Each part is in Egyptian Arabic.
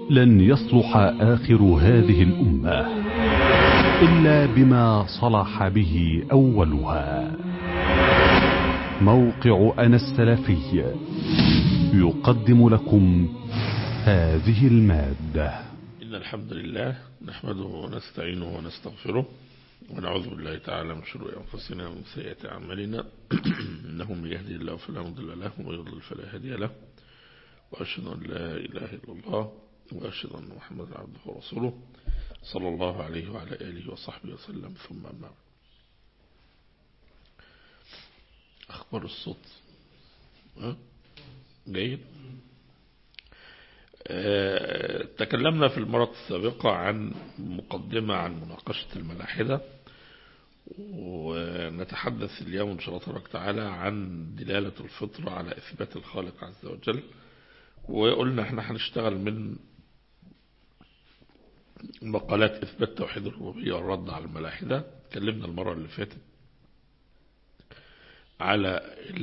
لن يصلح آخر هذه الأمة إلا بما صلح به أولها موقع أنا السلفي يقدم لكم هذه المادة إن الحمد لله نحمده ونستعينه ونستغفره ونعوذ بالله تعالى من شرور أنفسنا ومن سيئات أعمالنا إنه من يهدي الله فلا مضل له ومن يضلل فلا هادي له وأشهد أن لا إله إلا الله وأشهد أن محمدا عبده ورسوله صلى الله عليه وعلى آله وصحبه وسلم ثم أما بعد أخبار الصوت أه؟ جيد أه تكلمنا في المرة السابقة عن مقدمة عن مناقشة الملاحدة ونتحدث اليوم إن شاء الله تبارك وتعالى عن دلالة الفطرة على إثبات الخالق عز وجل وقلنا احنا هنشتغل من مقالات إثبات توحيد الربوبية والرد على الملاحدة تكلمنا المرة اللي فاتت على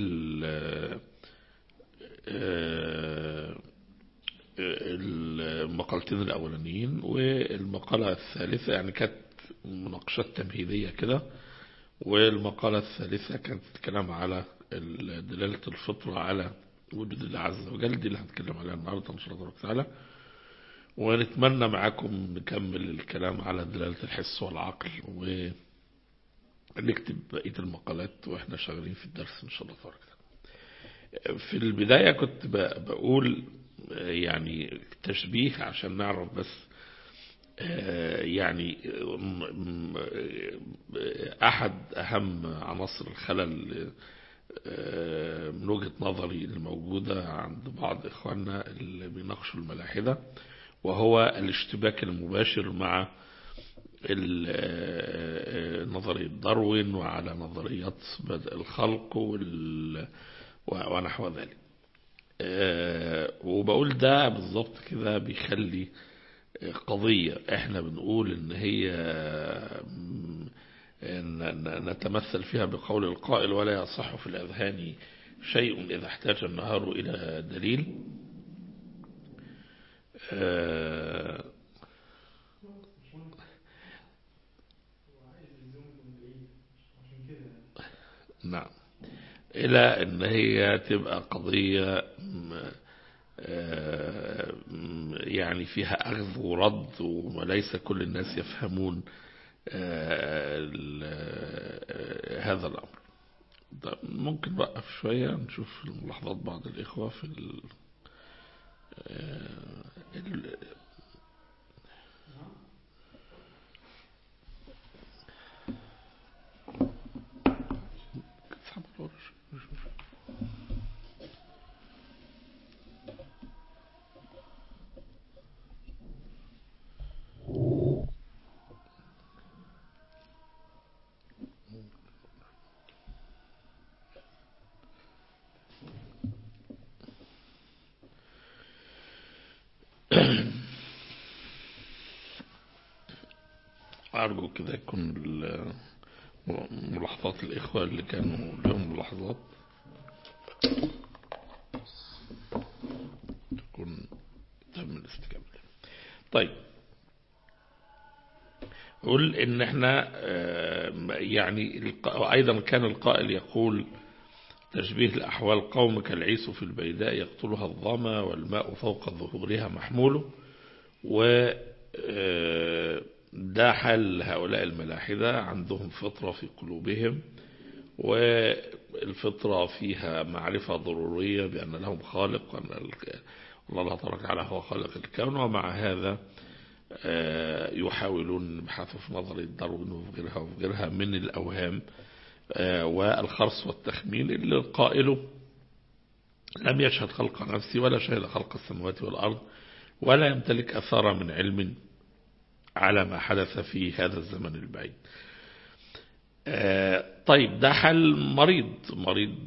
المقالتين الأولانيين والمقالة الثالثة يعني كانت مناقشات تمهيدية كده والمقالة الثالثة كانت تتكلم على دلالة الفطرة على وجود الله عز وجل دي اللي هنتكلم عليها النهاردة إن شاء الله تعالى ونتمنى معاكم نكمل الكلام على دلالة الحس والعقل ونكتب بقية المقالات واحنا شغالين في الدرس إن شاء الله تبارك في البداية كنت بقول يعني تشبيه عشان نعرف بس يعني أحد أهم عناصر الخلل من وجهة نظري الموجودة عند بعض إخواننا اللي بيناقشوا الملاحدة وهو الاشتباك المباشر مع نظرية داروين وعلى نظريات بدء الخلق ونحو ذلك وبقول ده بالظبط كده بيخلي قضية احنا بنقول ان هي نتمثل فيها بقول القائل ولا يصح في الأذهان شيء إذا احتاج النهار إلى دليل نعم إلى أن هي تبقى قضية يعني فيها أخذ ورد وليس كل الناس يفهمون هذا الأمر ممكن نوقف شوية نشوف ملاحظات بعض الإخوة في ال ال أرجو كده يكون ملاحظات الإخوة اللي كانوا لهم ملاحظات تكون تم الاستجابة طيب قل إن احنا يعني أيضا كان القائل يقول تشبيه الأحوال قوم كالعيس في البيداء يقتلها الظما والماء فوق ظهورها محموله و ده حل هؤلاء الملاحدة عندهم فطرة في قلوبهم والفطرة فيها معرفة ضرورية بأن لهم خالق وأن الله تبارك وتعالى هو خالق الكون ومع هذا يحاولون يبحثوا في نظرية داروين وفي غيرها وفي غيرها من الأوهام والخرص والتخمين اللي قائله لم يشهد خلق نفسي ولا شهد خلق السماوات والأرض ولا يمتلك أثار من علم على ما حدث في هذا الزمن البعيد طيب ده حل مريض مريض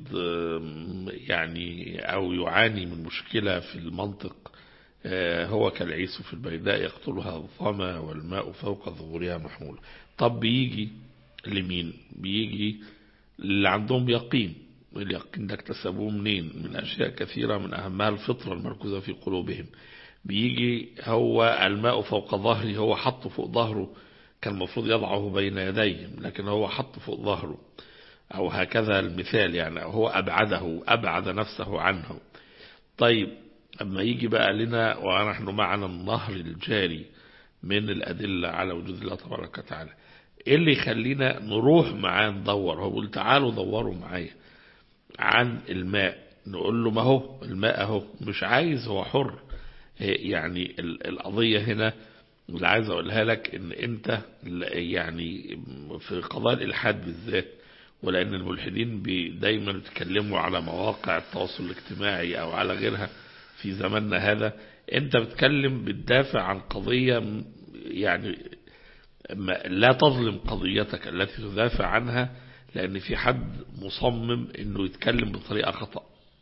يعني أو يعاني من مشكلة في المنطق هو كالعيس في البيداء يقتلها الظما والماء فوق ظهورها محمول طب بيجي لمين بيجي اللي عندهم يقين اليقين ده اكتسبوه منين من أشياء كثيرة من أهمها الفطرة المركوزة في قلوبهم بيجي هو الماء فوق ظهري هو حطه فوق ظهره كان المفروض يضعه بين يديه لكن هو حطه فوق ظهره أو هكذا المثال يعني هو أبعده أبعد نفسه عنه طيب أما يجي بقى لنا ونحن معنا النهر الجاري من الأدلة على وجود الله تبارك وتعالى إيه اللي يخلينا نروح معاه ندور هو بيقول تعالوا دوروا معايا عن الماء نقول له ما هو الماء اهو مش عايز هو حر يعني القضية هنا اللي عايز اقولها لك ان انت يعني في قضايا الالحاد بالذات ولان الملحدين دايما بيتكلموا على مواقع التواصل الاجتماعي او على غيرها في زماننا هذا انت بتكلم بتدافع عن قضية يعني لا تظلم قضيتك التي تدافع عنها لان في حد مصمم انه يتكلم بطريقة خطأ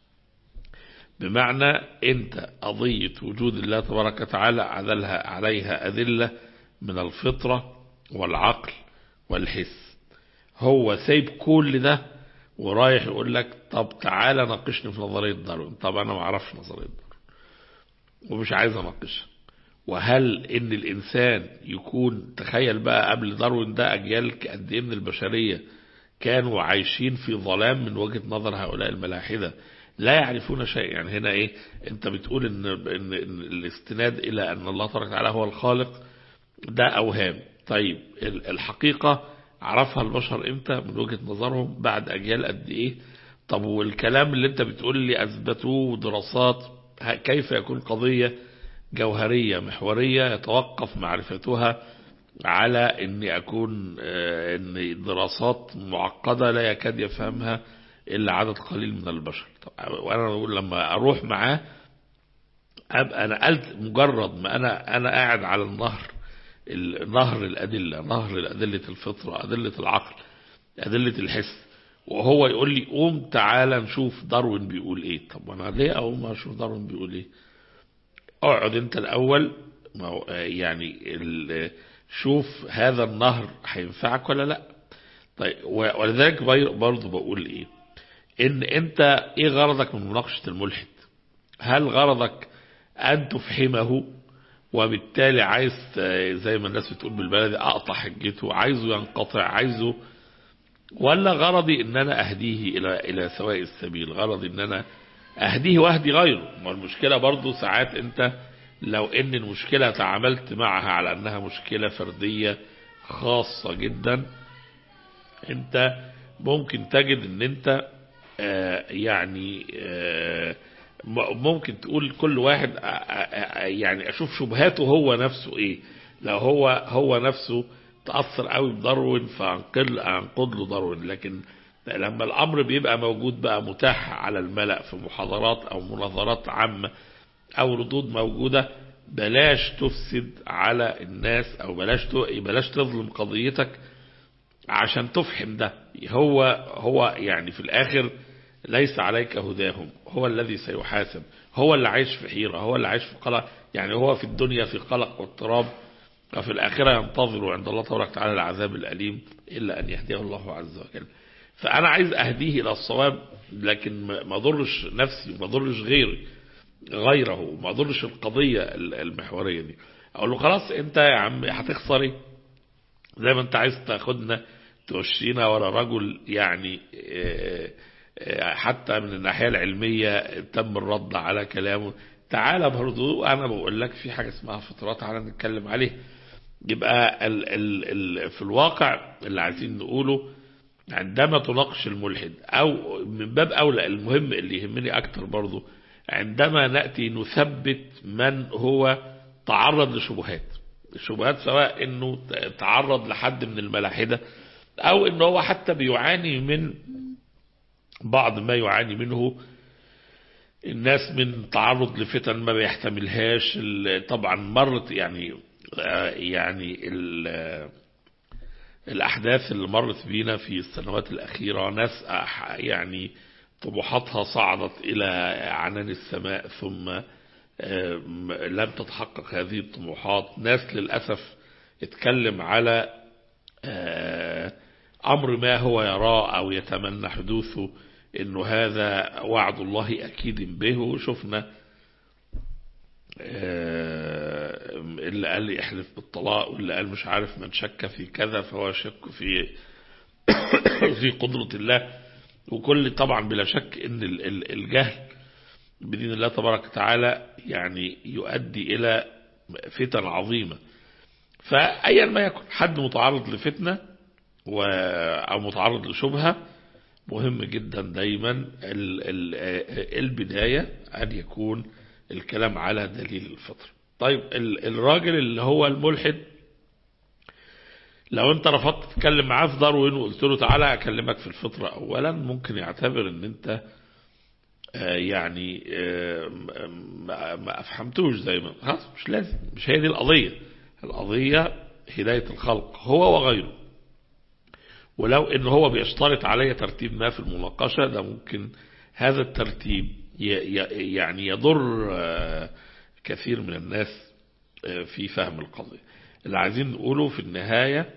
بمعنى انت قضية وجود الله تبارك وتعالى عدلها عليها أدلة من الفطرة والعقل والحس هو سايب كل ده ورايح يقول لك طب تعالى ناقشني في نظرية داروين طب انا ما اعرفش نظرية داروين ومش عايز اناقشها وهل ان الانسان يكون تخيل بقى قبل داروين ده اجيال قد ايه من البشرية كانوا عايشين في ظلام من وجهة نظر هؤلاء الملاحدة لا يعرفون شيء يعني هنا ايه انت بتقول ان, إن, إن الاستناد الى ان الله تبارك وتعالى هو الخالق ده اوهام طيب الحقيقة عرفها البشر امتى من وجهة نظرهم بعد اجيال قد ايه طب والكلام اللي انت بتقول لي اثبتوه دراسات كيف يكون قضية جوهرية محورية يتوقف معرفتها على ان اكون ان دراسات معقدة لا يكاد يفهمها الا عدد قليل من البشر طب وانا بقول لما اروح معاه ابقى نقلت مجرد ما انا انا قاعد على النهر نهر الادله نهر ادله الفطره ادله العقل ادله الحس وهو يقول لي قوم تعالى نشوف داروين بيقول ايه طب انا ليه اقوم اشوف داروين بيقول ايه اقعد انت الاول يعني شوف هذا النهر هينفعك ولا لا طيب ولذلك برضه بقول ايه ان انت ايه غرضك من مناقشة الملحد هل غرضك ان تفهمه وبالتالي عايز زي ما الناس بتقول بالبلدي اقطع حجته عايزه ينقطع عايزه ولا غرضي ان انا اهديه الى الى سواء السبيل غرضي ان انا اهديه واهدي غيره ما المشكلة برضو ساعات انت لو ان المشكلة تعاملت معها على انها مشكلة فردية خاصة جدا انت ممكن تجد ان انت آه يعني آه ممكن تقول كل واحد آه يعني اشوف شبهاته هو نفسه ايه لو هو هو نفسه تأثر قوي بداروين فانقل انقض له داروين لكن لما الامر بيبقى موجود بقى متاح على الملأ في محاضرات او مناظرات عامة او ردود موجودة بلاش تفسد على الناس او بلاش بلاش تظلم قضيتك عشان تفهم ده هو هو يعني في الاخر ليس عليك هداهم هو الذي سيحاسب هو اللي عايش في حيرة هو اللي عايش في قلق يعني هو في الدنيا في قلق واضطراب وفي الآخرة ينتظر عند الله تبارك وتعالى العذاب الأليم إلا أن يهديه الله عز وجل فأنا عايز أهديه إلى الصواب لكن ما ضرش نفسي ما ضرش غيري غيره ما ضرش القضية المحورية دي أقول له خلاص أنت يا عم هتخسري زي ما أنت عايز تاخدنا تمشينا ورا رجل يعني حتى من الناحية العلمية تم الرد على كلامه تعالى برضو أنا بقول لك في حاجة اسمها فطرات تعالى نتكلم عليه يبقى ال ال ال في الواقع اللي عايزين نقوله عندما تناقش الملحد أو من باب أولى المهم اللي يهمني أكتر برضو عندما نأتي نثبت من هو تعرض لشبهات الشبهات سواء انه تعرض لحد من الملاحدة او انه هو حتى بيعاني من بعض ما يعاني منه الناس من تعرض لفتن ما بيحتملهاش طبعا مرت يعني يعني الأحداث اللي مرت بينا في السنوات الأخيرة ناس يعني طموحاتها صعدت إلى عنان السماء ثم لم تتحقق هذه الطموحات ناس للأسف اتكلم على أمر ما هو يراه أو يتمنى حدوثه انه هذا وعد الله اكيد به وشفنا اللي قال لي احلف بالطلاق واللي قال مش عارف من شك في كذا فهو شك في في قدرة الله وكل طبعا بلا شك ان الجهل بدين الله تبارك وتعالى يعني يؤدي الى فتن عظيمة فأيا ما يكن حد متعرض لفتنة أو متعرض لشبهة مهم جدا دايما البداية أن يكون الكلام على دليل الفطر طيب الراجل اللي هو الملحد لو انت رفضت تتكلم معاه في داروين وقلت له تعالى اكلمك في الفطرة اولا ممكن يعتبر ان انت يعني ما افهمتوش زي ما خلاص مش لازم مش هي دي القضية القضية هداية الخلق هو وغيره ولو ان هو بيشترط علي ترتيب ما في المناقشة ده ممكن هذا الترتيب يعني يضر كثير من الناس في فهم القضية اللي عايزين نقوله في النهاية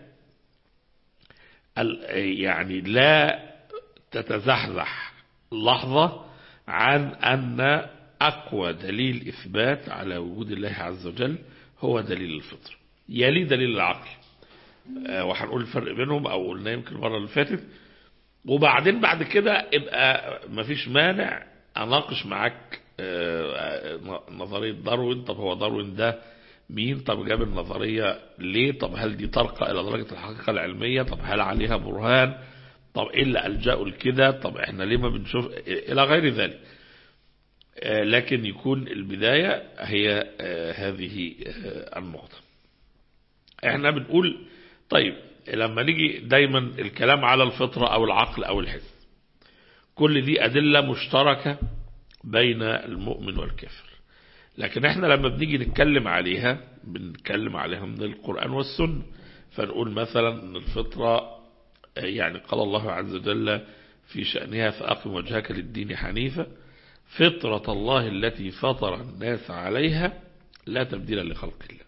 يعني لا تتزحزح لحظة عن أن أقوى دليل إثبات على وجود الله عز وجل هو دليل الفطر يلي دليل العقل وهنقول الفرق بينهم أو قلنا يمكن المرة اللي فاتت وبعدين بعد كده يبقى مفيش مانع أناقش معاك نظرية داروين طب هو داروين ده مين طب جاب النظرية ليه طب هل دي ترقى إلى درجة الحقيقة العلمية طب هل عليها برهان طب إيه اللي ألجأوا لكده طب إحنا ليه ما بنشوف إلى غير ذلك لكن يكون البداية هي هذه النقطة احنا بنقول طيب لما نيجي دايما الكلام على الفطرة أو العقل أو الحس كل دي أدلة مشتركة بين المؤمن والكافر لكن احنا لما بنيجي نتكلم عليها بنتكلم عليها من القرآن والسنة فنقول مثلا ان الفطرة يعني قال الله عز وجل في شأنها فأقم وجهك للدين حنيفا فطرة الله التي فطر الناس عليها لا تبديل لخلق الله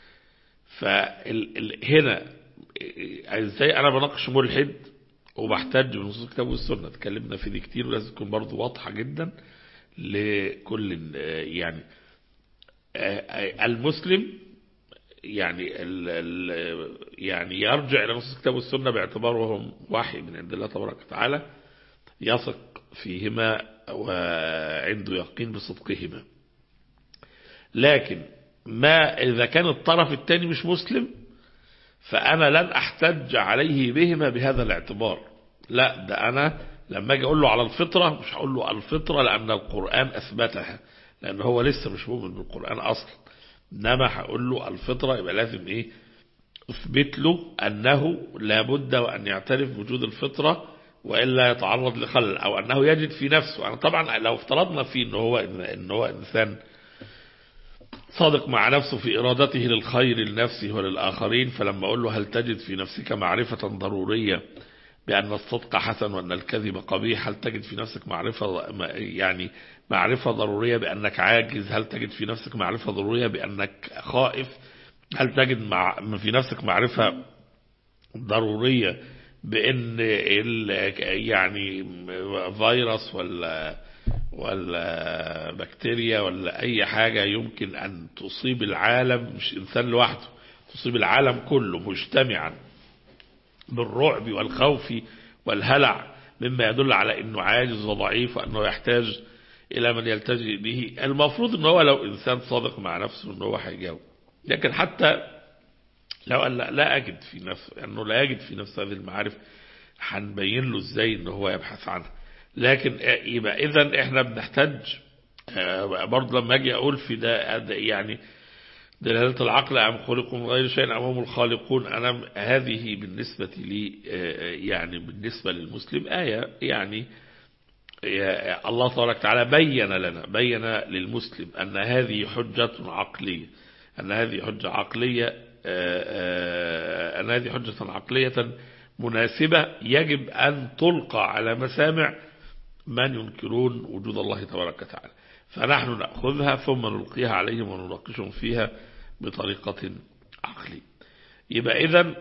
فهنا ازاي انا بناقش ملحد وبحتاج بنصوص الكتاب والسنة اتكلمنا في دي كتير ولازم تكون برضو واضحة جدا لكل يعني المسلم يعني ال ال يعني يرجع الى نصوص الكتاب والسنه باعتبارهم وحي من عند الله تبارك وتعالى يثق فيهما وعنده يقين بصدقهما لكن ما اذا كان الطرف الثاني مش مسلم فانا لن احتج عليه بهما بهذا الاعتبار لا ده انا لما اجي اقول له على الفطره مش هقول له الفطره لان القران اثبتها لان هو لسه مش مؤمن بالقرآن اصلا انما هقول له الفطرة يبقى لازم ايه اثبت له انه لابد وان يعترف بوجود الفطرة والا يتعرض لخلل او انه يجد في نفسه انا طبعا لو افترضنا فيه ان هو ان هو انسان صادق مع نفسه في ارادته للخير لنفسه وللاخرين فلما اقول له هل تجد في نفسك معرفة ضرورية بأن الصدق حسن وأن الكذب قبيح هل تجد في نفسك معرفة يعني معرفة ضرورية بأنك عاجز هل تجد في نفسك معرفة ضرورية بأنك خائف هل تجد مع في نفسك معرفة ضرورية بأن يعني فيروس ولا ولا بكتيريا ولا أي حاجة يمكن أن تصيب العالم مش إنسان لوحده تصيب العالم كله مجتمعا بالرعب والخوف والهلع مما يدل على أنه عاجز وضعيف وأنه يحتاج إلى من يلتجئ به المفروض أنه هو لو إنسان صادق مع نفسه أنه هو هيجاوب لكن حتى لو قال لا, لا أجد في نفسه أنه لا يجد في نفسه هذه المعارف هنبين له إزاي أنه هو يبحث عنها لكن يبقى إذا إحنا بنحتاج برضه لما أجي أقول في ده يعني دلالة العقل أم خلقوا من غير شيء أم هم الخالقون أنا هذه بالنسبة لي يعني بالنسبة للمسلم آية يعني الله تبارك وتعالى بين لنا بين للمسلم أن هذه حجة عقلية أن هذه حجة عقلية أن هذه حجة عقلية مناسبة يجب أن تلقى على مسامع من ينكرون وجود الله تبارك وتعالى فنحن نأخذها ثم نلقيها عليهم ونناقشهم فيها بطريقة عقلية يبقى إذا ال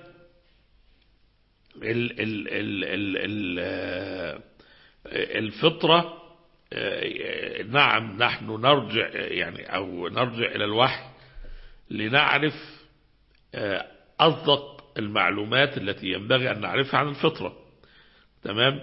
ال ال ال ال الفطرة نعم نحن نرجع يعني أو نرجع إلى الوحي لنعرف أصدق المعلومات التي ينبغي أن نعرفها عن الفطرة تمام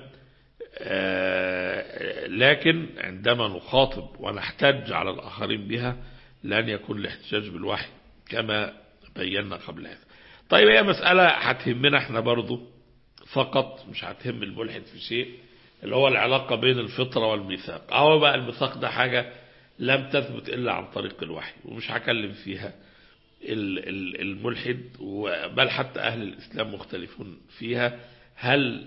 لكن عندما نخاطب ونحتج على الآخرين بها لن يكون الاحتجاج بالوحي كما بينا قبل هذا طيب هي مسألة هتهمنا احنا برضو فقط مش هتهم الملحد في شيء اللي هو العلاقة بين الفطرة والميثاق أو بقى الميثاق ده حاجة لم تثبت إلا عن طريق الوحي ومش هكلم فيها الملحد بل حتى أهل الإسلام مختلفون فيها هل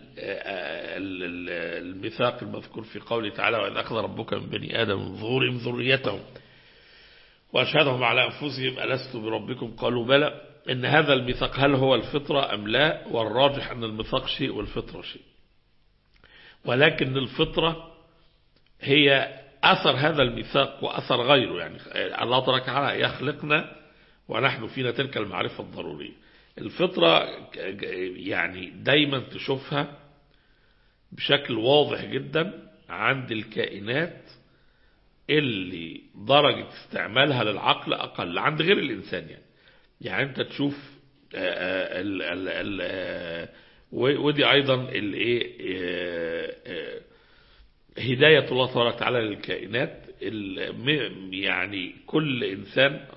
الميثاق المذكور في قوله تعالى وإذ أخذ ربك من بني آدم من ظهورهم ذريتهم وأشهدهم على أنفسهم ألست بربكم قالوا بلى إن هذا الميثاق هل هو الفطرة أم لا والراجح أن الميثاق شيء والفطرة شيء ولكن الفطرة هي أثر هذا الميثاق وأثر غيره يعني الله تبارك وتعالى يخلقنا ونحن فينا تلك المعرفة الضرورية الفطرة يعني دايما تشوفها بشكل واضح جدا عند الكائنات اللي درجة استعمالها للعقل أقل عند غير الإنسان يعني يعني أنت تشوف ال ال ال ودي أيضا الايه هداية الله تبارك وتعالى للكائنات يعني كل إنسان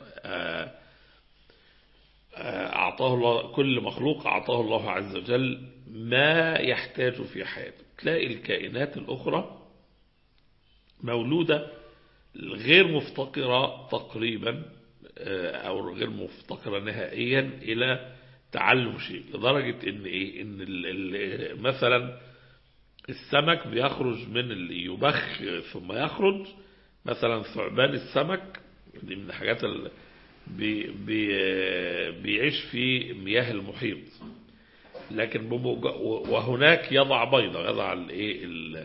أعطاه الله كل مخلوق أعطاه الله عز وجل ما يحتاج في حياته تلاقي الكائنات الأخرى مولودة غير مفتقرة تقريبا أو غير مفتقرة نهائيا إلى تعلم شيء لدرجة إن إيه إن ال ال مثلا السمك بيخرج من اللي يبخ ثم يخرج مثلا ثعبان السمك دي من الحاجات اللي بي بي بيعيش في مياه المحيط لكن وهناك يضع بيضة يضع الايه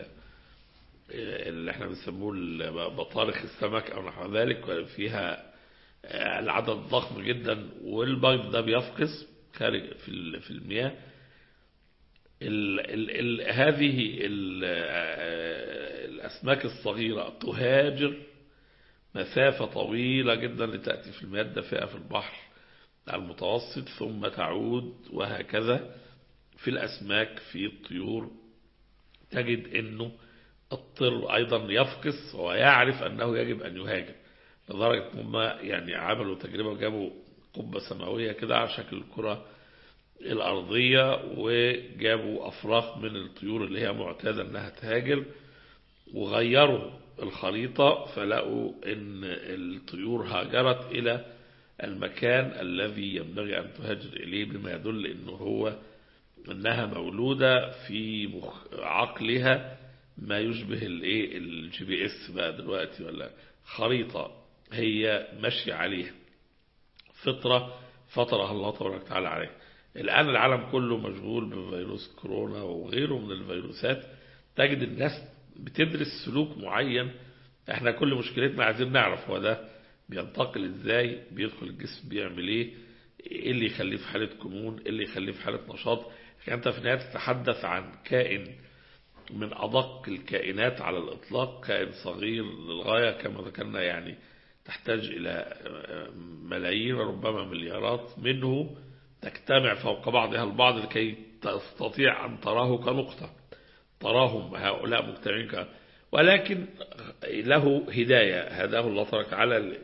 اللي احنا بنسموه بطارخ السمك او نحو ذلك فيها العدد ضخم جدا والبيض ده بيفقس خارج في في المياه ال ال ال هذه ال الاسماك الصغيرة تهاجر مسافة طويلة جدا لتأتي في المياه الدافئة في البحر المتوسط ثم تعود وهكذا في الأسماك في الطيور تجد أنه الطير أيضا يفقس ويعرف أنه يجب أن يهاجر لدرجة هم يعني عملوا تجربة وجابوا قبة سماوية كده على شكل الكرة الأرضية وجابوا أفراخ من الطيور اللي هي معتادة أنها تهاجر وغيروا الخريطة فلقوا ان الطيور هاجرت الى المكان الذي ينبغي ان تهاجر اليه بما يدل انه هو انها مولودة في مخ عقلها ما يشبه الايه الجي بي اس بقى دلوقتي ولا خريطة هي ماشية عليها فطرة فطرها الله تبارك وتعالى عليها الآن العالم كله مشغول بفيروس كورونا وغيره من الفيروسات تجد الناس بتدرس سلوك معين احنا كل مشكلتنا عايزين نعرف هو ده بينتقل ازاي بيدخل الجسم بيعمل ايه ايه اللي يخليه في حالة كمون ايه اللي يخليه في حالة نشاط انت في النهاية تتحدث عن كائن من أدق الكائنات على الإطلاق كائن صغير للغاية كما ذكرنا يعني تحتاج إلى ملايين ربما مليارات منه تجتمع فوق بعضها البعض لكي تستطيع أن تراه كنقطة تراهم هؤلاء مجتمعين ك... ولكن له هداية هداه الله تبارك وتعالى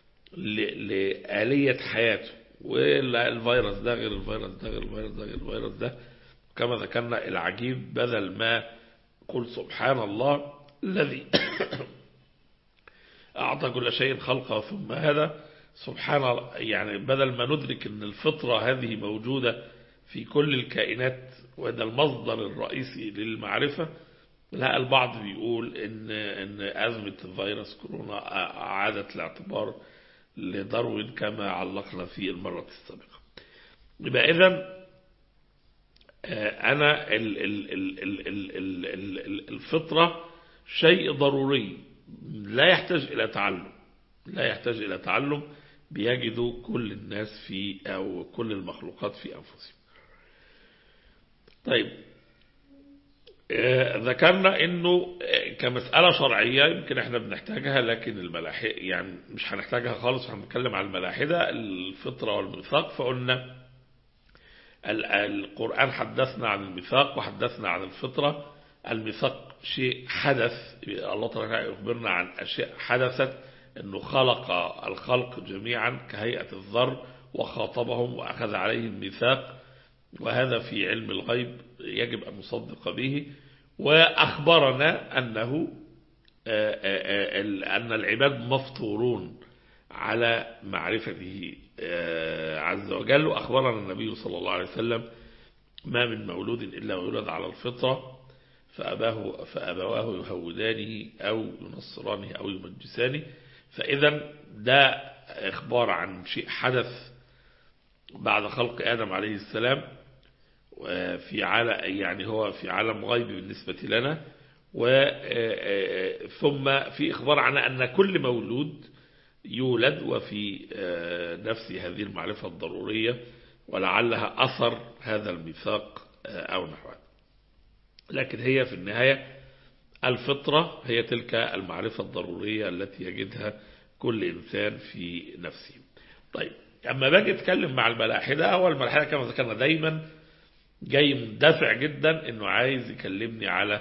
لآلية حياته والفيروس ده غير الفيروس ده غير الفيروس ده غير الفيروس ده كما ذكرنا العجيب بدل ما قل سبحان الله الذي أعطى كل شيء خلقه ثم هذا سبحان الله يعني بدل ما ندرك أن الفطرة هذه موجودة في كل الكائنات وأن المصدر الرئيسي للمعرفة لا البعض بيقول ان ان ازمه فيروس كورونا اعادت الاعتبار لداروين كما علقنا في المره السابقه. يبقى اذا انا ال ال ال ال ال ال ال الفطره شيء ضروري لا يحتاج الى تعلم لا يحتاج الى تعلم بيجد كل الناس في او كل المخلوقات في انفسهم. طيب ذكرنا انه كمسألة شرعية يمكن احنا بنحتاجها لكن الملاحدة يعني مش هنحتاجها خالص هنتكلم عن الملاحدة الفطرة والميثاق فقلنا القرآن حدثنا عن الميثاق وحدثنا عن الفطرة الميثاق شيء حدث الله تعالى يخبرنا عن أشياء حدثت أنه خلق الخلق جميعا كهيئة الذر وخاطبهم وأخذ عليهم ميثاق وهذا في علم الغيب يجب أن نصدق به وأخبرنا أنه أن العباد مفطورون على معرفته عز وجل وأخبرنا النبي صلى الله عليه وسلم ما من مولود إلا ويولد على الفطرة فأباه فأبواه يهودانه أو ينصرانه أو يمجسانه فإذا ده إخبار عن شيء حدث بعد خلق آدم عليه السلام في عالم يعني هو في عالم غيب بالنسبة لنا ثم في إخبار عن أن كل مولود يولد وفي نفس هذه المعرفة الضرورية ولعلها أثر هذا الميثاق أو نحوه لكن هي في النهاية الفطرة هي تلك المعرفة الضرورية التي يجدها كل إنسان في نفسه طيب أما باجي أتكلم مع الملاحدة هو الملاحدة كما ذكرنا دايما جاي مندفع جدا انه عايز يكلمني على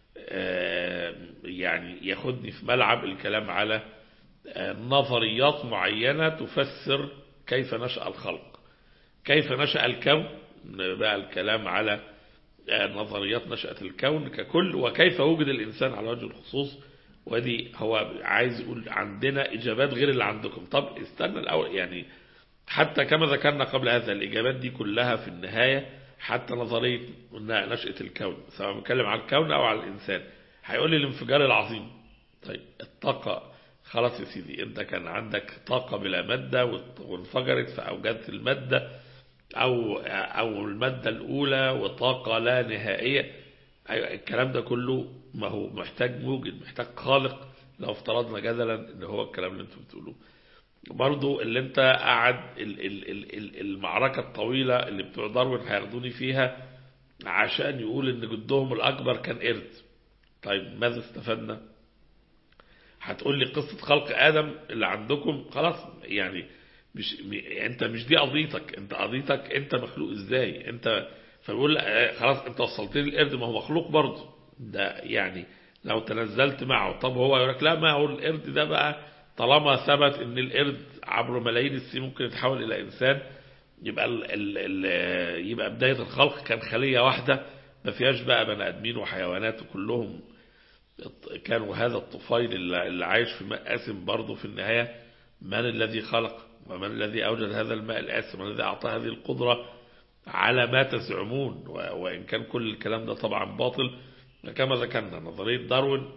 يعني ياخدني في ملعب الكلام على نظريات معينة تفسر كيف نشأ الخلق كيف نشأ الكون بقى الكلام على نظريات نشأة الكون ككل وكيف وجد الإنسان على وجه الخصوص ودي هو عايز يقول عندنا إجابات غير اللي عندكم طب استنى الأول يعني حتى كما ذكرنا قبل هذا الإجابات دي كلها في النهاية حتى نظرية نشأة الكون سواء بنتكلم على الكون أو على الإنسان هيقول لي الانفجار العظيم طيب الطاقة خلاص يا سيدي انت كان عندك طاقة بلا مادة وانفجرت فأوجدت المادة أو, أو المادة الأولى وطاقة لا نهائية الكلام ده كله ما هو محتاج موجد محتاج خالق لو افترضنا جدلا ان هو الكلام اللي انتم بتقولوه برضو اللي انت قاعد المعركة الطويلة اللي بتوع داروين هياخدوني فيها عشان يقول ان جدهم الاكبر كان قرد طيب ماذا استفدنا هتقول لي قصة خلق ادم اللي عندكم خلاص يعني مش انت مش دي قضيتك انت قضيتك انت مخلوق ازاي انت فبقول خلاص انت وصلت لي القرد ما هو مخلوق برضه ده يعني لو تنزلت معه طب هو يقول لك لا ما هو القرد ده بقى طالما ثبت ان القرد عبر ملايين السنين ممكن يتحول الى انسان يبقى ال ال ال يبقى بداية الخلق كان خلية واحدة ما فيهاش بقى بني ادمين وحيوانات وكلهم كانوا هذا الطفيل اللي عايش في ماء آسم برضه في النهاية من الذي خلق ومن الذي أوجد هذا الماء الآسم من الذي أعطى هذه القدرة على ما تزعمون وإن كان كل الكلام ده طبعا باطل كما ذكرنا نظرية داروين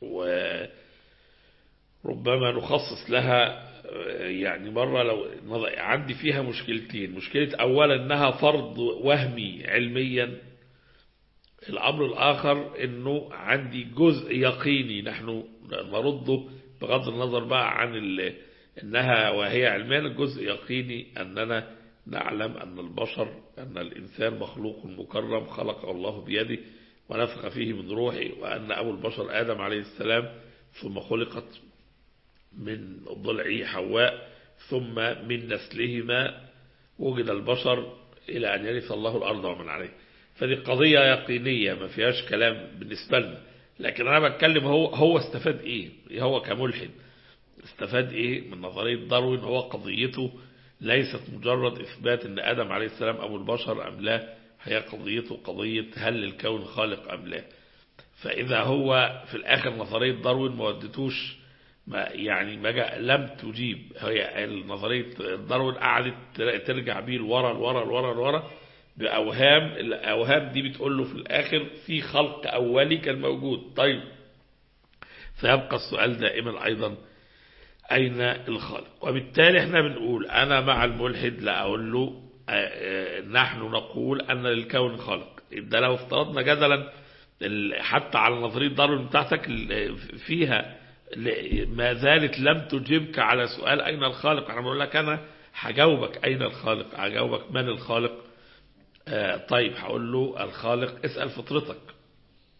وربما نخصص لها يعني مرة لو عندي فيها مشكلتين مشكلة أولا أنها فرض وهمي علميا الأمر الآخر أنه عندي جزء يقيني نحن نرده بغض النظر بقى عن أنها وهي علميا الجزء يقيني أننا نعلم أن البشر أن الإنسان مخلوق مكرم خلق الله بيده ونفخ فيه من روحه وأن أبو البشر آدم عليه السلام ثم خلقت من ضلع حواء ثم من نسلهما وجد البشر إلى أن يرث الله الأرض ومن عليه فدي قضية يقينية ما فيهاش كلام بالنسبة لنا لكن أنا بتكلم هو هو استفاد إيه هو كملحد استفاد إيه من نظرية داروين هو قضيته ليست مجرد إثبات أن آدم عليه السلام أبو البشر أم لا هي قضيته قضية هل الكون خالق أم لا فإذا هو في الآخر نظرية داروين ما ودتوش ما يعني ما جاء لم تجيب هي نظرية داروين قعدت ترجع بيه لورا لورا لورا لورا بأوهام الأوهام دي بتقول له في الآخر في خلق أولي كان موجود طيب فيبقى السؤال دائما أيضا أين الخالق وبالتالي احنا بنقول أنا مع الملحد لا أقول له نحن نقول أن للكون خالق ده لو افترضنا جدلا حتى على نظرية داروين بتاعتك فيها ما زالت لم تجيبك على سؤال أين الخالق أنا بقول لك أنا هجاوبك أين الخالق هجاوبك من الخالق آه طيب هقول له الخالق اسأل فطرتك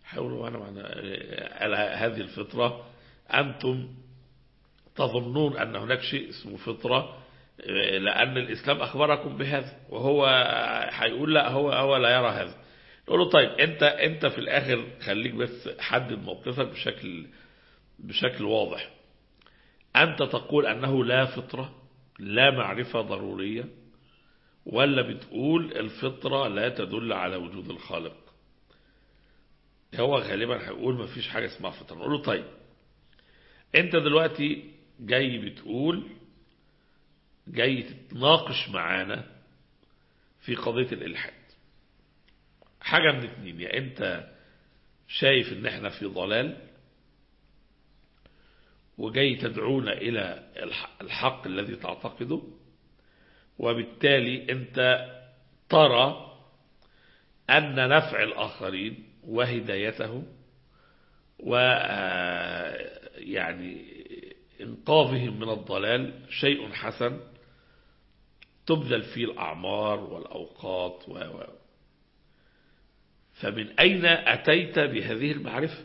حاولوا أنا معنا على هذه الفطرة أنتم تظنون أن هناك شيء اسمه فطرة لأن الإسلام أخبركم بهذا وهو هيقول لا هو هو لا يرى هذا نقول له طيب أنت أنت في الآخر خليك بس حدد موقفك بشكل بشكل واضح أنت تقول أنه لا فطرة لا معرفة ضرورية ولا بتقول الفطرة لا تدل على وجود الخالق هو غالبا هيقول ما فيش حاجة اسمها فطرة نقول له طيب انت دلوقتي جاي بتقول جاي تتناقش معانا في قضية الإلحاد حاجة من اتنين يا انت شايف ان احنا في ضلال وجاي تدعونا الى الحق الذي تعتقده وبالتالي انت ترى ان نفع الاخرين وهدايته و يعني انقاذهم من الضلال شيء حسن تبذل فيه الأعمار والأوقات و و فمن أين أتيت بهذه المعرفة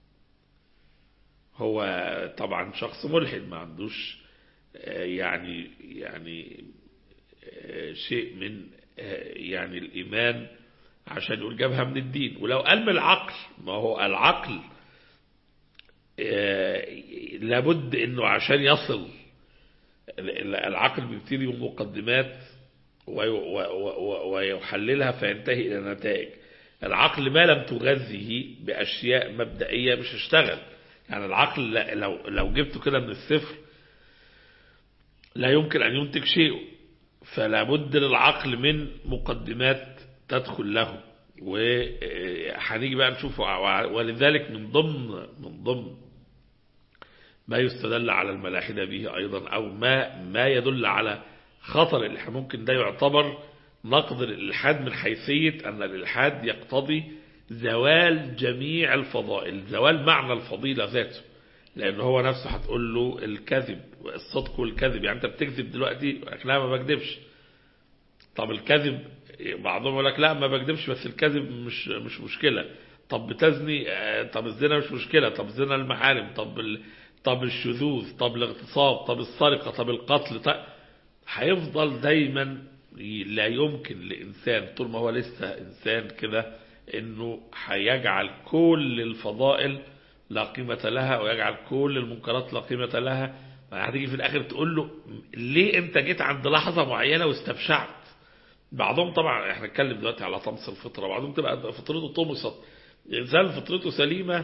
هو طبعا شخص ملحد ما عندوش يعني يعني شيء من يعني الإيمان عشان يقول جابها من الدين ولو قال من العقل ما هو العقل لابد انه عشان يصل العقل بيبتدي بمقدمات ويحللها فينتهي الى نتائج العقل ما لم تغذيه باشياء مبدئيه مش هيشتغل يعني العقل لو لو جبته كده من الصفر لا يمكن ان ينتج شيء فلا بد للعقل من مقدمات تدخل له وهنيجي بقى نشوف ولذلك من ضمن من ضمن ما يستدل على الملاحدة به أيضا أو ما ما يدل على خطر الإلحاد ممكن ده يعتبر نقد الإلحاد من حيثية أن الإلحاد يقتضي زوال جميع الفضائل زوال معنى الفضيلة ذاته لأن هو نفسه هتقول له الكذب الصدق والكذب يعني أنت بتكذب دلوقتي لا ما بكذبش طب الكذب بعضهم يقول لك لا ما بكذبش بس الكذب مش مش مشكلة طب بتزني طب الزنا مش مشكلة طب زنا المحارم طب ال... طب الشذوذ طب الاغتصاب طب السرقة طب القتل طب هيفضل دايما لا يمكن لإنسان طول ما هو لسه إنسان كده إنه هيجعل كل الفضائل لا قيمة لها ويجعل كل المنكرات لا قيمة لها هتيجي في الآخر تقول له ليه أنت جيت عند لحظة معينة واستبشعت بعضهم طبعا احنا نتكلم دلوقتي على طمس الفطرة بعضهم تبقى فطرته طمست إنسان فطرته سليمة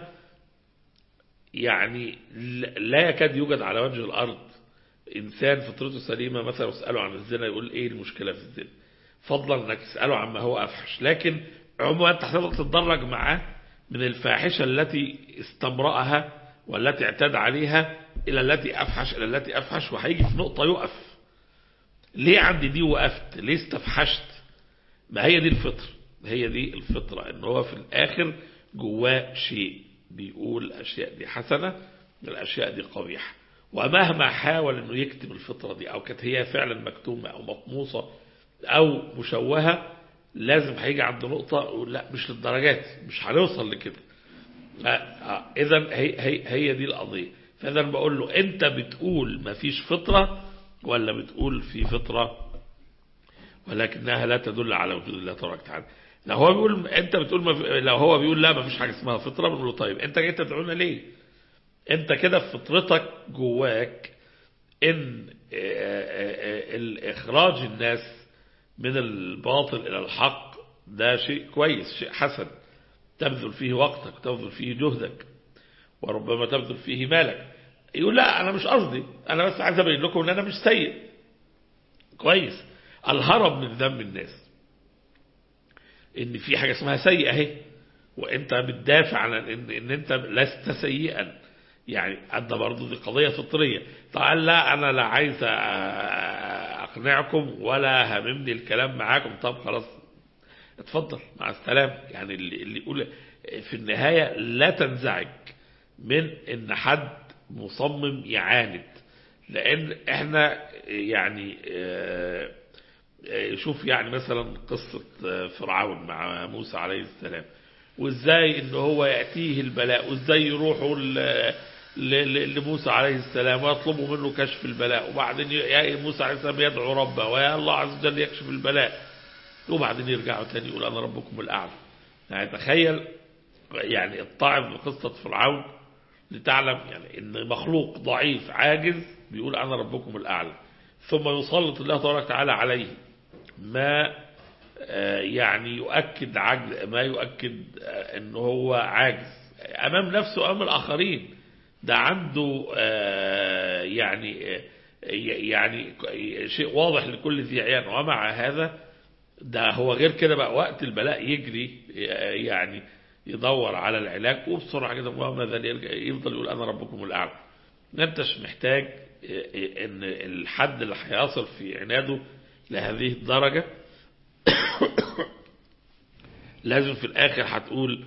يعني لا يكاد يوجد على وجه الأرض إنسان فطرته سليمة مثلا واسأله عن الزنا يقول إيه المشكلة في الزنا فضلا أنك تسأله عما هو أفحش لكن عموما أنت هتفضل تتدرج معاه من الفاحشة التي استمرأها والتي اعتاد عليها إلى التي أفحش إلى التي أفحش وهيجي في نقطة يقف ليه عندي دي وقفت ليه استفحشت ما هي دي الفطر هي دي الفطرة ان هو في الاخر جواه شيء بيقول الاشياء دي حسنة الاشياء دي قبيحة ومهما حاول انه يكتب الفطرة دي او كانت هي فعلا مكتومة او مطموسة او مشوهة لازم هيجي عند نقطة يقول لا مش للدرجات مش هنوصل لكده اذا هي, هي, هي دي القضية فاذا بقول له انت بتقول ما فيش فطرة ولا بتقول في فطرة ولكنها لا تدل على وجود الله تبارك وتعالى لو هو بيقول انت بتقول ما في... لو هو بيقول لا ما فيش حاجه اسمها فطره بنقول له طيب انت جيت تدعونا ليه انت كده في فطرتك جواك ان اخراج الناس من الباطل الى الحق ده شيء كويس شيء حسن تبذل فيه وقتك تبذل فيه جهدك وربما تبذل فيه مالك يقول لا انا مش قصدي انا بس عايز ابين لكم ان انا مش سيء كويس الهرب من ذنب الناس ان في حاجة اسمها سيئة اهي وانت بتدافع عن ان, إن انت لست سيئا يعني أدى برضه دي قضية فطرية قال لا أنا لا عايز أقنعكم ولا هممني الكلام معاكم طب خلاص اتفضل مع السلامة يعني اللي, اللي يقول في النهاية لا تنزعج من ان حد مصمم يعاند لان احنا يعني شوف يعني مثلا قصة فرعون مع موسى عليه السلام وازاي ان هو يأتيه البلاء وازاي يروحوا ل- ل- ل- لموسى عليه السلام ويطلبوا منه كشف البلاء وبعدين ي- يا موسى عليه السلام يدعو ربه ويا الله عز وجل يكشف البلاء وبعدين يرجعوا تاني يقول انا ربكم الاعلى يعني تخيل يعني الطاعن بقصة فرعون لتعلم يعني ان مخلوق ضعيف عاجز بيقول انا ربكم الاعلى ثم يسلط الله تبارك وتعالى عليه ما آه، يعني يؤكد عجز ما يؤكد آه، ان هو عاجز امام نفسه وامام الاخرين ده عنده آه، يعني آه، يعني شيء واضح لكل ذي عيان ومع هذا ده هو غير كده بقى وقت البلاء يجري آه، يعني يدور على العلاج وبسرعه كده وما ذا يرجع يفضل يقول انا ربكم الاعلى ما انتش محتاج آه، ان الحد اللي هيصل في عناده لهذه الدرجه لازم في الآخر هتقول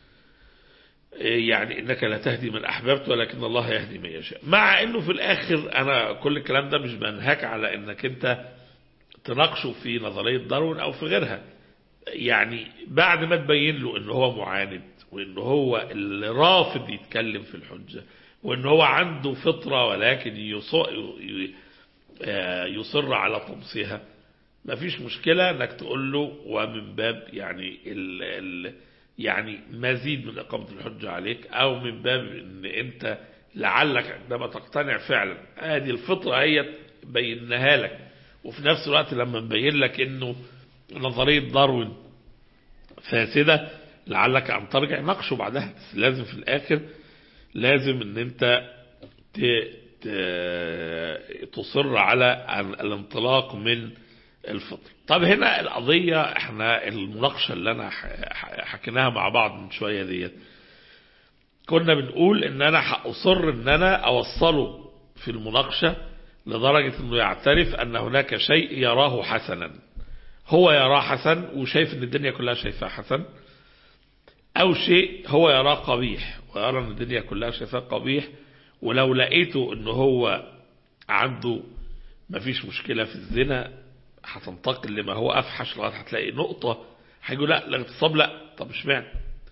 يعني إنك لا تهدي من أحببت ولكن الله يهدي من يشاء مع إنه في الآخر أنا كل الكلام ده مش بنهاك على إنك أنت تناقشه في نظرية داروين أو في غيرها يعني بعد ما تبين له إن هو معاند وإن هو اللي رافض يتكلم في الحجة وإن هو عنده فطرة ولكن يص- ي- آه، يصر على طمسها ما فيش مشكلة انك تقول له ومن باب يعني ال ال يعني مزيد من إقامة الحجة عليك أو من باب ان انت لعلك عندما تقتنع فعلا هذه الفطرة هي بينها لك وفي نفس الوقت لما نبين لك انه نظرية داروين فاسدة لعلك ان ترجع نقشه بعدها بس لازم في الاخر لازم ان انت ت- ت- تصر على الانطلاق من الفطر طب هنا القضية احنا المناقشة اللي انا ح- ح- حكيناها مع بعض من شوية ديت كنا بنقول ان انا هأصر ان انا اوصله في المناقشة لدرجة انه يعترف ان هناك شيء يراه حسنا هو يراه حسن وشايف ان الدنيا كلها شايفاه حسن او شيء هو يراه قبيح ويرى ان الدنيا كلها شايفاه قبيح ولو لقيته ان هو عنده مفيش مشكلة في الزنا هتنتقل لما هو افحش لغايه هتلاقي نقطه هيقول لا الاغتصاب لا طب اشمعنى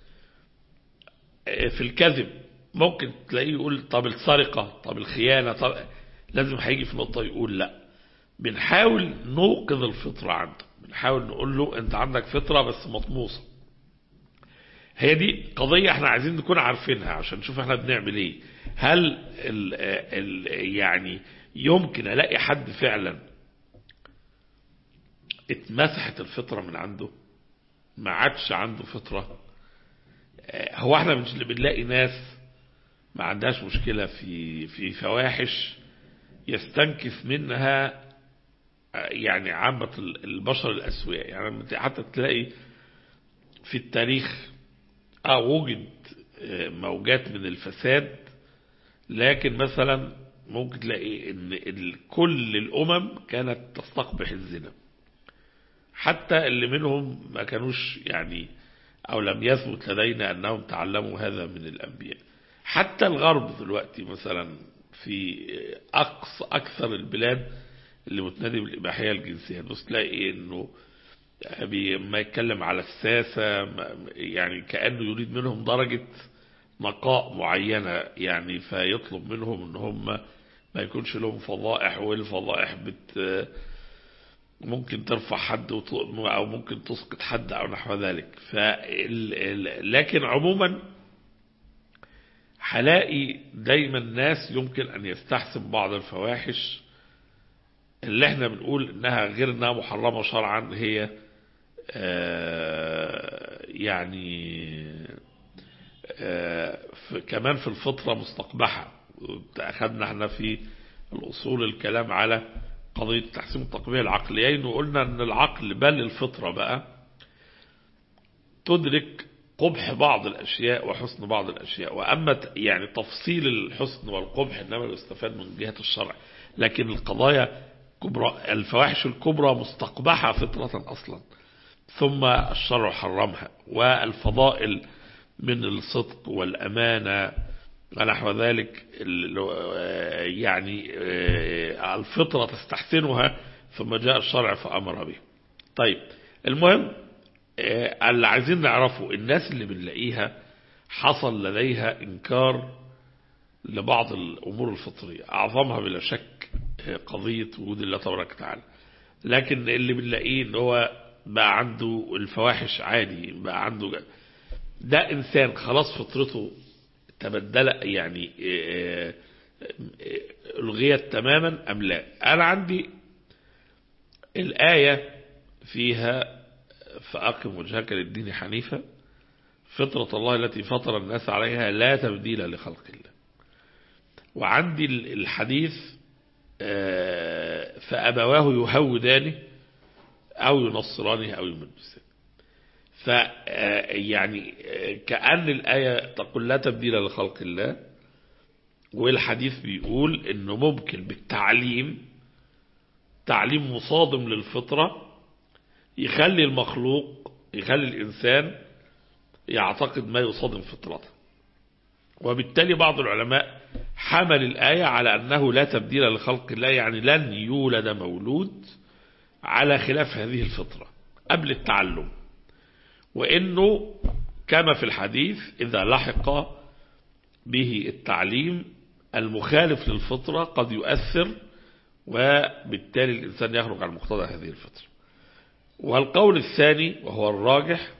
في الكذب ممكن تلاقيه يقول طب السرقه طب الخيانه طب لازم هيجي في نقطه يقول لا بنحاول نوقظ الفطره عنده بنحاول نقول له انت عندك فطره بس مطموسه هي دي قضية احنا عايزين نكون عارفينها عشان نشوف احنا بنعمل ايه هل ال ال يعني يمكن الاقي حد فعلا اتمسحت الفطرة من عنده ما عادش عنده فطرة اه، هو احنا مش اللي بنلاقي ناس ما عندهاش مشكلة في في فواحش يستنكف منها اه، يعني عامة ال- البشر الأسوياء يعني لما ت- حتى تلاقي في التاريخ اه وجد اه، موجات من الفساد لكن مثلا ممكن تلاقي ان ال- كل الامم كانت تستقبح الزنا حتى اللي منهم ما كانوش يعني او لم يثبت لدينا انهم تعلموا هذا من الانبياء حتى الغرب دلوقتي مثلا في اقصى اكثر البلاد اللي متنادي بالاباحيه الجنسيه بس تلاقي انه بي- ما يتكلم على الساسه ما- يعني كانه يريد منهم درجه نقاء معينه يعني فيطلب منهم ان هم ما يكونش لهم فضائح والفضائح بت ممكن ترفع حد وت- او ممكن تسقط حد او نحو ذلك فال... ال- لكن عموما هلاقي دايما ناس يمكن ان يستحسن بعض الفواحش اللي احنا بنقول انها غير انها محرمة شرعا هي آه، يعني آه، في- كمان في الفطرة مستقبحة أخذنا احنا في الأصول الكلام على قضية تحسين التقبيح العقليين وقلنا أن العقل بل الفطرة بقى تدرك قبح بعض الأشياء وحسن بعض الأشياء وأما ت- يعني تفصيل الحسن والقبح إنما يستفاد من جهة الشرع لكن القضايا كبرى الفواحش الكبرى مستقبحة فطرة أصلا ثم الشرع حرمها والفضائل من الصدق والأمانة ونحو ذلك ال- آه، يعني آه، الفطرة تستحسنها ثم جاء الشرع فأمر به طيب المهم آه، اللي عايزين نعرفه الناس اللي بنلاقيها حصل لديها إنكار لبعض الأمور الفطرية أعظمها بلا شك آه، قضية وجود الله تبارك وتعالى لكن اللي بنلاقيه ان هو بقى عنده الفواحش عادي بقى عنده ج- ده إنسان خلاص فطرته تبدل يعني آه، آه، ألغيت تماما أم لا أنا عندي الآية فيها فأقم وجهك للدين حنيفا فطرة الله التي فطر الناس عليها لا تبديل لخلق الله وعندي ال- الحديث آه، فأبواه يهودانه أو ينصرانه أو يمجسانه ف آه، يعني آه، كأن الآية تقول لا تبديل لخلق الله والحديث بيقول انه ممكن بالتعليم تعليم مصادم للفطرة يخلي المخلوق يخلي الإنسان يعتقد ما يصادم فطرته وبالتالي بعض العلماء حمل الآية على أنه لا تبديل لخلق الله يعني لن يولد مولود على خلاف هذه الفطرة قبل التعلم وإنه كما في الحديث إذا لحق به التعليم المخالف للفطرة قد يؤثر وبالتالي الإنسان يخرج عن مقتضى هذه الفطرة والقول الثاني وهو الراجح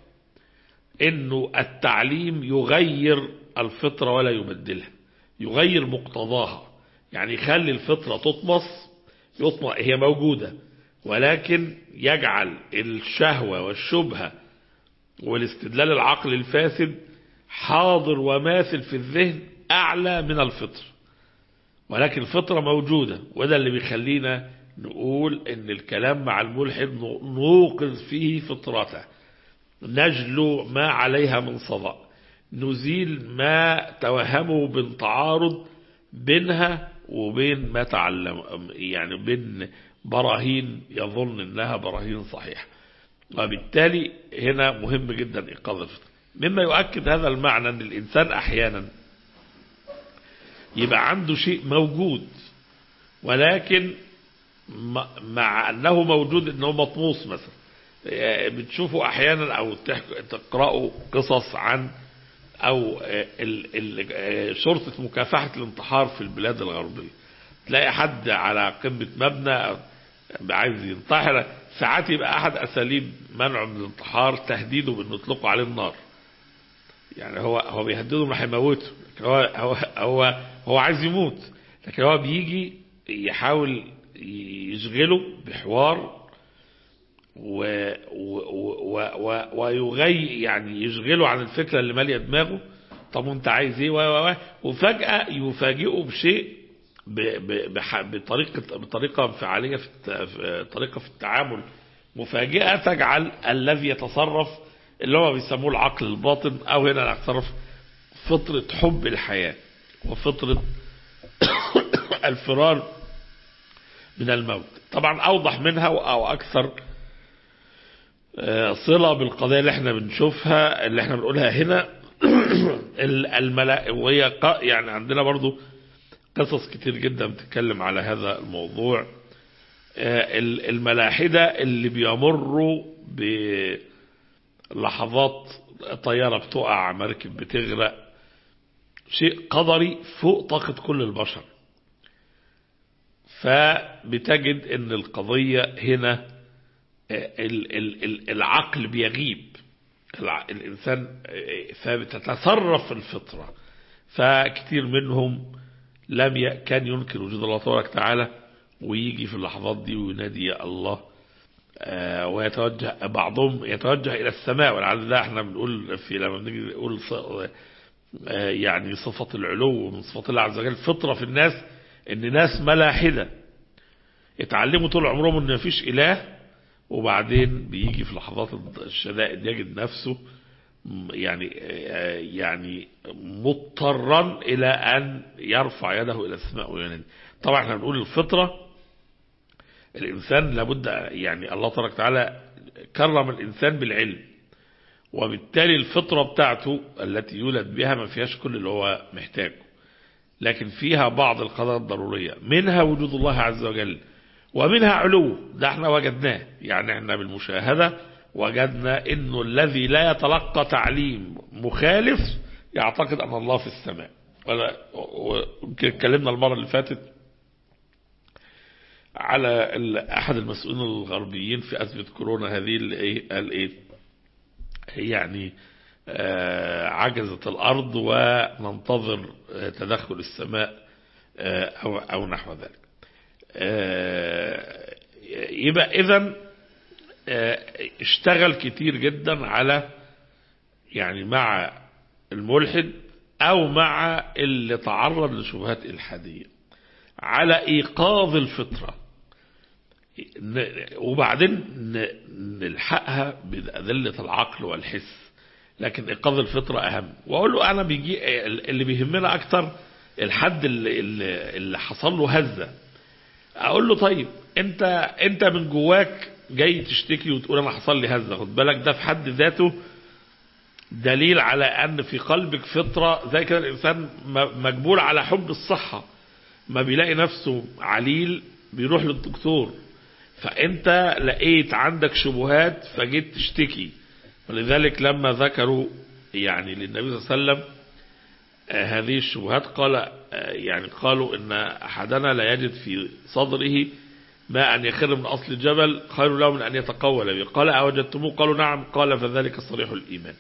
انه التعليم يغير الفطرة ولا يبدلها يغير مقتضاها يعني يخلي الفطرة تطمس يطمس هي موجودة ولكن يجعل الشهوة والشبهة والاستدلال العقل الفاسد حاضر وماثل في الذهن أعلى من الفطر ولكن الفطرة موجودة وده اللي بيخلينا نقول ان الكلام مع الملحد نوقظ فيه فطرته نجلو ما عليها من صداء نزيل ما توهمه من تعارض بينها وبين ما تعلم يعني بين براهين يظن انها براهين صحيحة وبالتالي هنا مهم جدا ايقاظ الفطرة مما يؤكد هذا المعنى ان الانسان احيانا يبقى عنده شيء موجود ولكن مع انه موجود انه مطموس مثلا بتشوفوا احيانا او تقرأوا قصص عن او ال ال شرطة مكافحة الانتحار في البلاد الغربية تلاقي حد على قمة مبنى عايز ينتحر ساعات يبقى احد اساليب منعه من الانتحار تهديده بانه يطلقوا عليه النار يعني هو هو بيهدده انه هيموته لكن هو هو هو هو عايز يموت لكن هو بيجي يحاول يشغله بحوار و و و و ويغي يعني يشغله عن الفكرة اللي مالية دماغه طب وانت عايز ايه و و وفجأة يفاجئه بشيء ب ب بطريقة بطريقة انفعالية في طريقة في التعامل مفاجئة تجعل الذي يتصرف اللي هو بيسموه العقل الباطن او هنا نتصرف فطرة حب الحياة وفطرة الفرار من الموت طبعا اوضح منها او اكثر صلة بالقضية اللي احنا بنشوفها اللي احنا بنقولها هنا الملائكة وهي يعني عندنا برضو قصص كتير جدا بتتكلم على هذا الموضوع الملاحدة اللي بيمروا بلحظات طيارة بتقع مركب بتغرق شيء قدري فوق طاقة كل البشر فبتجد ان القضية هنا العقل بيغيب الإنسان فبتتصرف الفطرة فكتير منهم لم ي... كان ينكر وجود الله تبارك وتعالى ويجي في اللحظات دي وينادي يا الله آه ويتوجه بعضهم يتوجه إلى السماء ولعل ده احنا بنقول في لما بنيجي نقول آه يعني صفة العلو من صفات الله عز وجل فطرة في الناس ان ناس ملاحدة يتعلموا طول عمرهم ان مفيش اله وبعدين بيجي في لحظات الشدائد يجد نفسه يعني يعني مضطرا الى ان يرفع يده الى السماء وينادي طبعا احنا بنقول الفطره الانسان لابد يعني الله تبارك وتعالى كرم الانسان بالعلم وبالتالي الفطره بتاعته التي يولد بها ما فيهاش كل اللي هو محتاجه لكن فيها بعض القضايا الضروريه منها وجود الله عز وجل ومنها علو ده احنا وجدناه يعني احنا بالمشاهدة وجدنا انه الذي لا يتلقى تعليم مخالف يعتقد ان الله في السماء ويمكن اتكلمنا المرة اللي فاتت على احد المسؤولين الغربيين في ازمة كورونا هذه اللي ايه قال ايه يعني عجزت الارض وننتظر تدخل السماء او او نحو ذلك يبقى اذا اشتغل كتير جدا على يعني مع الملحد او مع اللي تعرض لشبهات الحادية على ايقاظ الفطرة وبعدين نلحقها بأدلة العقل والحس لكن ايقاظ الفطرة اهم واقول له انا بيجي اللي بيهمنا اكتر الحد اللي, اللي حصل له هزة اقول له طيب انت انت من جواك جاي تشتكي وتقول انا حصل لي هزة خد بالك ده في حد ذاته دليل على ان في قلبك فطرة زي كده الانسان مجبول على حب الصحة ما بيلاقي نفسه عليل بيروح للدكتور فانت لقيت عندك شبهات فجيت تشتكي ولذلك لما ذكروا يعني للنبي صلى الله عليه وسلم هذه الشبهات قال يعني قالوا ان احدنا لا يجد في صدره ما ان يخر من اصل الجبل خير له من ان يتقول به قال اوجدتموه قالوا نعم قال فذلك صريح الايمان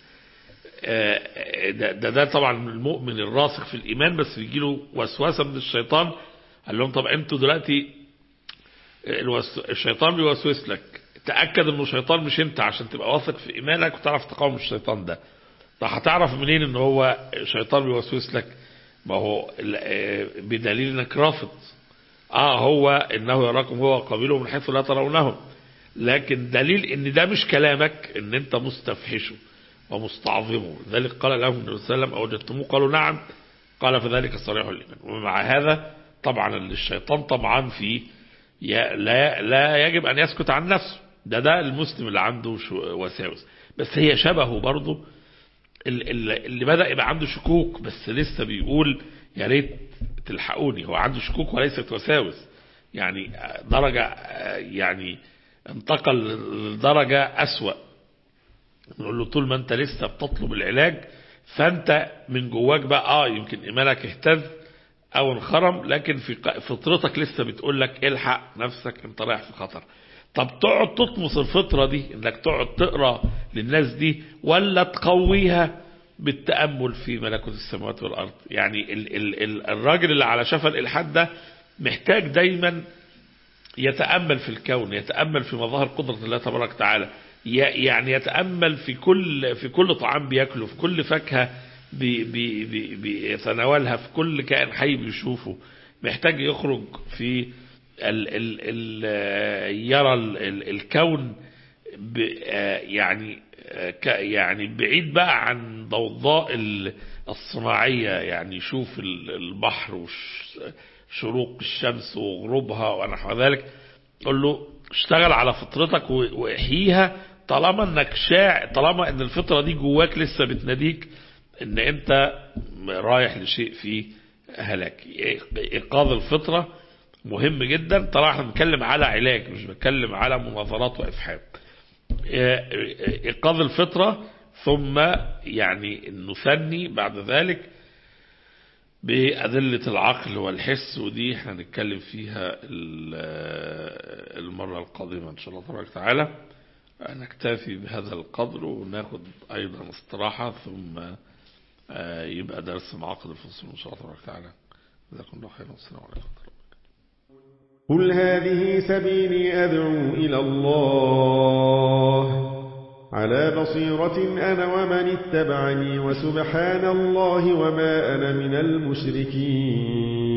ده, ده, ده طبعا المؤمن الراسخ في الايمان بس بيجي له وسوسه من الشيطان قال لهم طب انتوا دلوقتي الشيطان بيوسوس لك تأكد انه شيطان مش انت عشان تبقى واثق في ايمانك وتعرف تقاوم الشيطان ده طب هتعرف منين ان هو شيطان بيوسوس لك ما هو بدليل انك رافض اه هو انه يراكم هو قبيله من حيث لا ترونهم لكن دليل ان ده مش كلامك ان انت مستفحشه ومستعظمه لذلك قال لهم النبي صلى الله عليه وسلم اوجدتموه قالوا نعم قال فذلك صريح الايمان ومع هذا طبعا الشيطان طبعا في لا لا يجب ان يسكت عن نفسه ده ده المسلم اللي عنده وساوس بس هي شبهه برضه اللي بدأ يبقى عنده شكوك بس لسه بيقول يا ريت تلحقوني هو عنده شكوك وليست وساوس يعني درجة يعني انتقل لدرجة أسوأ نقول له طول ما انت لسه بتطلب العلاج فانت من جواك بقى اه يمكن ايمانك اهتز او انخرم لكن في فطرتك لسه بتقول لك الحق نفسك انت رايح في خطر طب تقعد تطمس الفطرة دي انك تقعد تقرا للناس دي ولا تقويها بالتأمل في ملكوت السماوات والأرض يعني ال ال ال الراجل اللي على شفا الإلحاد ده محتاج دايما يتأمل في الكون يتأمل في مظاهر قدرة الله تبارك وتعالى يعني يتأمل في كل في كل طعام بياكله في كل فاكهة بي بي بي بيتناولها في كل كائن حي بيشوفه محتاج يخرج في ال ال ال يرى ال ال الكون يعني يعني بعيد بقى عن ضوضاء الصناعية يعني يشوف البحر وشروق الشمس وغروبها ونحو ذلك قل له اشتغل على فطرتك واحييها طالما انك شاع طالما ان الفطرة دي جواك لسه بتناديك ان انت رايح لشيء فيه هلاك ايقاظ الفطرة مهم جدا طبعا احنا بنتكلم على علاج مش بنتكلم على مناظرات وافحام ايقاظ الفطرة ثم يعني نثني بعد ذلك بأدلة العقل والحس ودي احنا هنتكلم فيها المرة القادمة ان شاء الله تبارك وتعالى نكتفي بهذا القدر وناخد ايضا استراحة ثم يبقى درس معقد الفصل ان شاء الله تبارك وتعالى جزاكم الله خيرا والسلام عليكم قل هذه سبيلي أدعو إلى الله على بصيرة أنا ومن اتبعني وسبحان الله وما أنا من المشركين